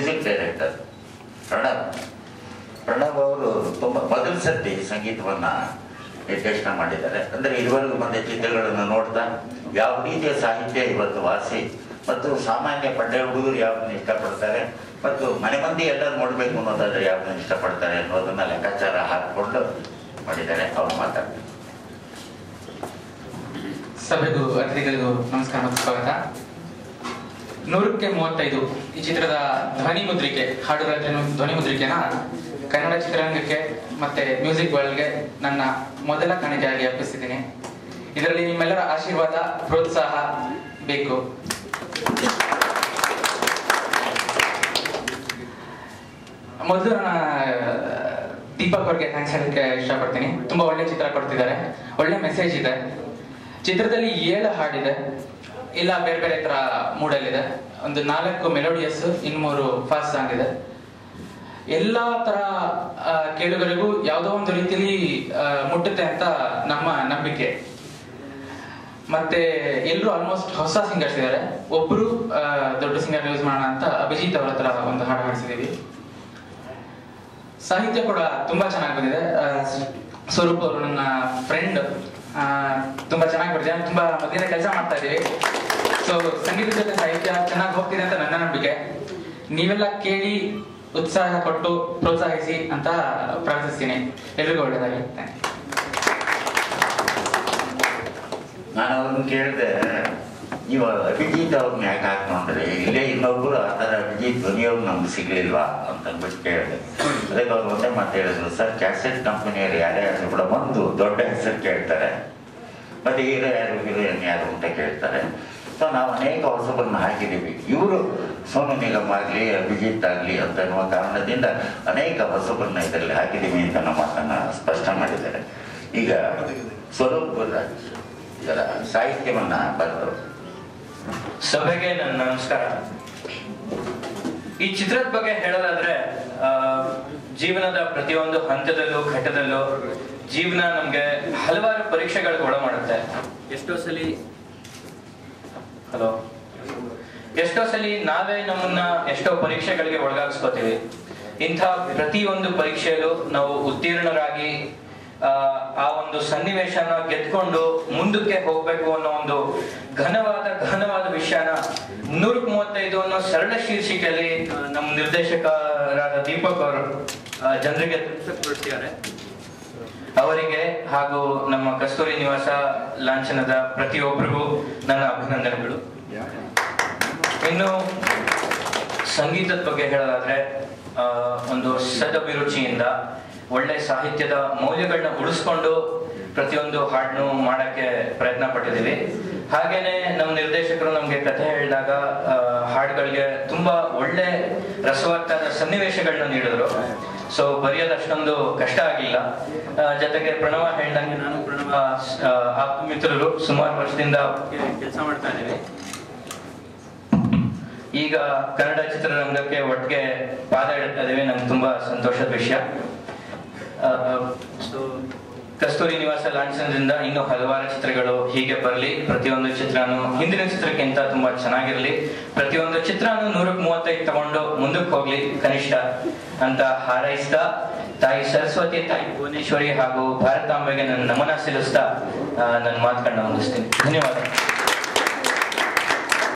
music director Pranab Pranab ಅವರು ತುಂಬ ಮೊದಲ ಸರ್ತಿ ಸಂಗೀತವನ್ನ ನಿರ್ದೇಶನ ಮಾಡಿದ್ದಾರೆ ಅಂದರೆ ಇದುವರೆಗೂ ಬಂದ ಚಿತ್ರಗಳನ್ನು ನೋಡ್ತಾ ಯಾವ ರೀತಿಯ ಸಾಹಿತ್ಯ ಇವತ್ತು ವಾಸಿ ಮತ್ತು ಸಾಮಾನ್ಯ ಪಡ್ಡೆ ಹುಡುಗರು ಯಾವ್ದನ್ನ ಇಷ್ಟಪಡ್ತಾರೆ ಮತ್ತು ಮನೆ ಮಂದಿ ಎಲ್ಲರೂ ನೋಡಬೇಕು ಅನ್ನೋದಾದ್ರೆ ಯಾವ್ದನ್ನ ಇಷ್ಟಪಡ್ತಾರೆ ಅನ್ನೋದನ್ನ ಲೆಕ್ಕಾಚಾರ ಹಾಕಿಕೊಂಡು ಮಾಡಿದ್ದಾರೆ ಅವ್ರು ಮಾತಾಡ್ತಾರೆ ಸಭೆಗೂ ಅತಿಥಿಗಳಿಗೂ ನಮಸ್ಕಾರ ಮತ್ತು ಸ್ವಾಗತ ನೂರಕ್ಕೆ ಮೂವತ್ತೈದು ಈ ಚಿತ್ರದ ಧ್ವನಿ ಮುದ್ರಿಕೆ ಹಾಡು ರಾಜ್ಯ ಧ್ವನಿ ಮುದ್ರಿಕೆನ ಕನ್ನಡ ಚಿತ್ರರಂಗಕ್ಕೆ ಮತ್ತೆ ಮ್ಯೂಸಿಕ್ ವರ್ಲ್ಡ್ಗೆ ನನ್ನ ಮೊದಲ ಕಾಣಿಕೆಯಾಗಿ ಅರ್ಪಿಸಿದ್ದೀನಿ ಇದರಲ್ಲಿ ನಿಮ್ಮೆಲ್ಲರ ಆಶೀರ್ವಾದ ಪ್ರೋತ್ಸಾಹ ಬೇಕು ಮೊದಲು ನನ್ನ ದೀಪಕ್ ಅವ್ರಿಗೆ ಥ್ಯಾಂಕ್ಸ್ ಹೇಳಕ್ಕೆ ಇಷ್ಟಪಡ್ತೀನಿ ತುಂಬಾ ಒಳ್ಳೆ ಚಿತ್ರ ಕೊಡ್ತಿದ್ದಾರೆ ಒಳ್ಳೆ ಮೆಸೇಜ್ ಇದೆ ಚಿತ್ರದಲ್ಲಿ ಏಳು ಹಾಡಿದೆ ಇಲ್ಲ ಬೇರೆ ಬೇರೆ ತರ ಮೂಡಲ್ಲಿದೆ ಒಂದು ನಾಲ್ಕು ಮೆಲೋಡಿಯಸ್ ಇನ್ನೂರು ಫಾಸ್ಟ್ ಸಾಂಗ್ ಇದೆ ಎಲ್ಲಾ ತರ ಆ, ಕೇಳುಗರಿಗೂ ಯಾವುದೋ ಒಂದು ರೀತಿಯಲ್ಲಿ ಆ, ಮುಟ್ಟುತ್ತೆ ಅಂತ ನಮ್ಮ ನಂಬಿಕೆ ಮತ್ತೆ ಎಲ್ಲರೂ ಆಲ್ಮೋಸ್ಟ್ ಹೊಸ ಸಿಂಗರ್ಸ್ ಇದ್ದಾರೆ ಒಬ್ರು ಆ, ದೊಡ್ಡ ಸಿಂಗರ್ ಯೂಸ್ ಮಾಡೋಣ ಅಂತ ಅಭಿಜಿತ್ ಅವರ ಹತ್ರ ಒಂದು ಹಾಡು ಹಾಡಿಸಿದೀವಿ ಸಾಹಿತ್ಯ ಕೂಡ ತುಂಬಾ ಚೆನ್ನಾಗಿ ಬಂದಿದೆ ಆ, ಸ್- ಸ್ವರೂಪ್ ಅವರು ನನ್ನ ಫ್ರೆಂಡ್ ತುಂಬಾ ಚೆನ್ನಾಗಿ ಬರ್ತಿದೆ ತುಂಬಾ ಮೊದಲಿನ ಕೆಲಸ ಮಾಡ್ತಾ ಇದೀವಿ ಸೊ ಸಂಗೀತದ ಜೊತೆ ಸಾಹಿತ್ಯ ಚೆನ್ನಾಗಿ ಹೋಗ್ತಿದೆ ಅಂತ ನನ್ನ ನಂಬಿಕೆ ನೀವೆಲ್ಲ ಕೇಳಿ ಉತ್ಸಾಹ ಕೊಟ್ಟು ಪ್ರೋತ್ಸಾಹಿಸಿ ಅಂತ ಪ್ರಾರ್ಥಿಸ್ತೀನಿ ಎಲ್ರಿಗೂ ಒಳ್ಳೆಯದಾಗಿ ಥ್ಯಾಂಕ್ ಯು ನಾನು ಅವ್ರನ್ನ ಕೇಳಿದೆ ನೀವು ಅಭಿಜಿತ್ ಅವ್ರನ್ನ ಯಾಕೆ ಹಾಕೊಂಡ್ರಿ ಇಲ್ಲೇ ಇನ್ನೊಬ್ರು ಆ ಥರ ಅಭಿಜಿತ್ ಧ್ವನಿಯವ್ರು ನಮ್ಗೆ ಸಿಗ್ಲಿಲ್ವಾ ಅಂತ ಅಂದ್ಬಿಟ್ಟು ಕೇಳಿದೆ ಅದಕ್ಕೆ ಅವ್ರು ಒಂದೇ ಮಾತು ಹೇಳಿದ್ರು ಸರ್ ಕ್ಯಾಸೆಟ್ ಕಂಪನಿಯವ್ರು ಯಾರೇ ಆದ್ರೂ ಕೂಡ ಒಂದು ದೊಡ್ಡ ಹೆಸರು ಕೇಳ್ತಾರೆ ಮತ್ತೆ ಹೀರೋ ಯಾರು ಹೀರೋಯಿನ್ ಯಾರು ಅಂತ ಕೇಳ್ತಾರೆ ಸೊ ನಾವು ಅನೇಕ ಹೊಸಬರನ್ನ ಹಾಕಿದ್ದೀವಿ ಇವರು ಸೋನು ನಿಗಮ್ ಆಗಲಿ ಅಭಿಜಿತ್ ಆಗಲಿ ಅಂತ ಅನ್ನುವ ಕಾರಣದಿಂದ ಅನೇಕ ಹೊಸಬರನ್ನ ಇದರಲ್ಲಿ ಹಾಕಿದ್ದೀವಿ ಅಂತ ನಮ್ಮ ಮಾತನ್ನ ಸ್ಪಷ್ಟ ಮಾಡಿದ್ದಾರೆ ಈಗ ಸ್ವರೂಪ್ ರಾಜ್ ಇದರ ಸಾಹಿತ್ಯವನ್ನ ಬರೆದರು ಸಭೆಗೆ ನನ್ನ ನಮಸ್ಕಾರ ಈ ಚಿತ್ರದ ಬಗ್ಗೆ ಹೇಳೋದಾದ್ರೆ ಆ, ಜೀವನದ ಪ್ರತಿಯೊಂದು ಹಂತದಲ್ಲೂ ಘಟ್ಟದಲ್ಲೂ ಜೀವನ ನಮ್ಗೆ ಹಲವಾರು ಪರೀಕ್ಷೆಗಳಿಗೆ ಒಳ ಮಾಡುತ್ತೆ ಎಷ್ಟೋ ಸಲಿ ಹಲೋ ಎಷ್ಟೋ ಸಲಿ ನಾವೇ ನಮ್ಮನ್ನ ಎಷ್ಟೋ ಪರೀಕ್ಷೆಗಳಿಗೆ ಒಳಗಾಗಿಸ್ಕೋತೀವಿ ಇಂಥ ಪ್ರತಿಯೊಂದು ಪರೀಕ್ಷೆಯಲ್ಲೂ ನಾವು ಉತ್ತೀರ್ಣರಾಗಿ ಆ, ಆ ಒಂದು ಸನ್ನಿವೇಶನ ಗೆದ್ಕೊಂಡು ಮುಂದಕ್ಕೆ ಹೋಗ್ಬೇಕು ಅನ್ನೋ ಒಂದು ಘನವಾದ ಘನವಾದ ವಿಷಯನ ನೂರಕ್ಕೆ ಮೂವತ್ತೈದು ಅನ್ನೋ ಸರಳ ಶೀರ್ಷಿಕೆಯಲ್ಲಿ ಆ, ನಮ್ಮ ನಿರ್ದೇಶಕರಾದ ದೀಪಕ್ ಅವರು ಆ, ಜನರಿಗೆ ತಲುಪಿಸಿಕೊಡ್ತಿದ್ದಾರೆ ಅವರಿಗೆ ಹಾಗೂ ನಮ್ಮ ಕಸ್ತೂರಿ ನಿವಾಸ ಲಾಂಛನದ ಪ್ರತಿಯೊಬ್ಬರಿಗೂ ನನ್ನ ಅಭಿನಂದನೆಗಳು ಇನ್ನು ಸಂಗೀತದ ಬಗ್ಗೆ ಹೇಳೋದಾದ್ರೆ ಆ, ಒಂದು ಸದಭಿರುಚಿಯಿಂದ ಒಳ್ಳೆ ಸಾಹಿತ್ಯದ ಮೌಲ್ಯಗಳನ್ನ ಉಳಿಸ್ಕೊಂಡು ಪ್ರತಿಯೊಂದು ಹಾಡನ್ನು ಮಾಡಕ್ಕೆ ಪ್ರಯತ್ನ ಪಟ್ಟಿದ್ದೀವಿ ಹಾಗೇನೆ ನಮ್ಮ ನಿರ್ದೇಶಕರು ನಮ್ಗೆ ಕಥೆ ಹೇಳಿದಾಗ ಆ, ಹಾಡುಗಳಿಗೆ ತುಂಬಾ ಒಳ್ಳೆ ರಸವತ್ತಾದ ಸನ್ನಿವೇಶಗಳನ್ನ ನೀಡಿದ್ರು ಸೊ ಬರೆಯೋದು ಅಷ್ಟೊಂದು ಕಷ್ಟ ಆಗಿಲ್ಲ ಆ, ಜೊತೆಗೆ ಪ್ರಣವ ಹೇಳ್ದಂಗೆ ನಾನು ಪ್ರಣವ ಆ, ಆಪ್ತ ಮಿತ್ರರು ಸುಮಾರು ವರ್ಷದಿಂದ ಕೆಲಸ ಮಾಡ್ತಾ ಇದ್ದೀವಿ ಈಗ ಕನ್ನಡ ಚಿತ್ರರಂಗಕ್ಕೆ ಒಟ್ಟಿಗೆ ಪಾದ ಇಡ್ತಾ ಇದೀವಿ ನಂಗೆ ತುಂಬಾ ಸಂತೋಷದ ವಿಷಯ ಆ, so, ಕಸ್ತೂರಿ ನಿವಾಸ ಲಾಂಛನದಿಂದ ಇನ್ನೂ ಹಲವಾರು ಚಿತ್ರಗಳು ಹೀಗೆ ಬರಲಿ ಪ್ರತಿಯೊಂದು ಚಿತ್ರನು ಹಿಂದಿನ ಚಿತ್ರಕ್ಕಿಂತ ತುಂಬಾ ಚೆನ್ನಾಗಿರ್ಲಿ ಪ್ರತಿಯೊಂದು ಚಿತ್ರನು ನೂರಕ್ಕೆ ಮೂವತ್ತೈದು ತಗೊಂಡು ಮುಂದಕ್ಕೆ ಹೋಗ್ಲಿ ಕನಿಷ್ಠ ಅಂತ ಹಾರೈಸ್ತಾ ತಾಯಿ ಸರಸ್ವತಿ ತಾಯಿ ಭುವನೇಶ್ವರಿ ಹಾಗೂ ಭಾರತಾಂಬೆಗೆ ನನ್ನ ನಮನ ಸಲ್ಲಿಸ್ತಾ ಆ, ನನ್ನ ಮಾತುಗಳನ್ನ ಮುಗಿಸ್ತೀನಿ ಧನ್ಯವಾದ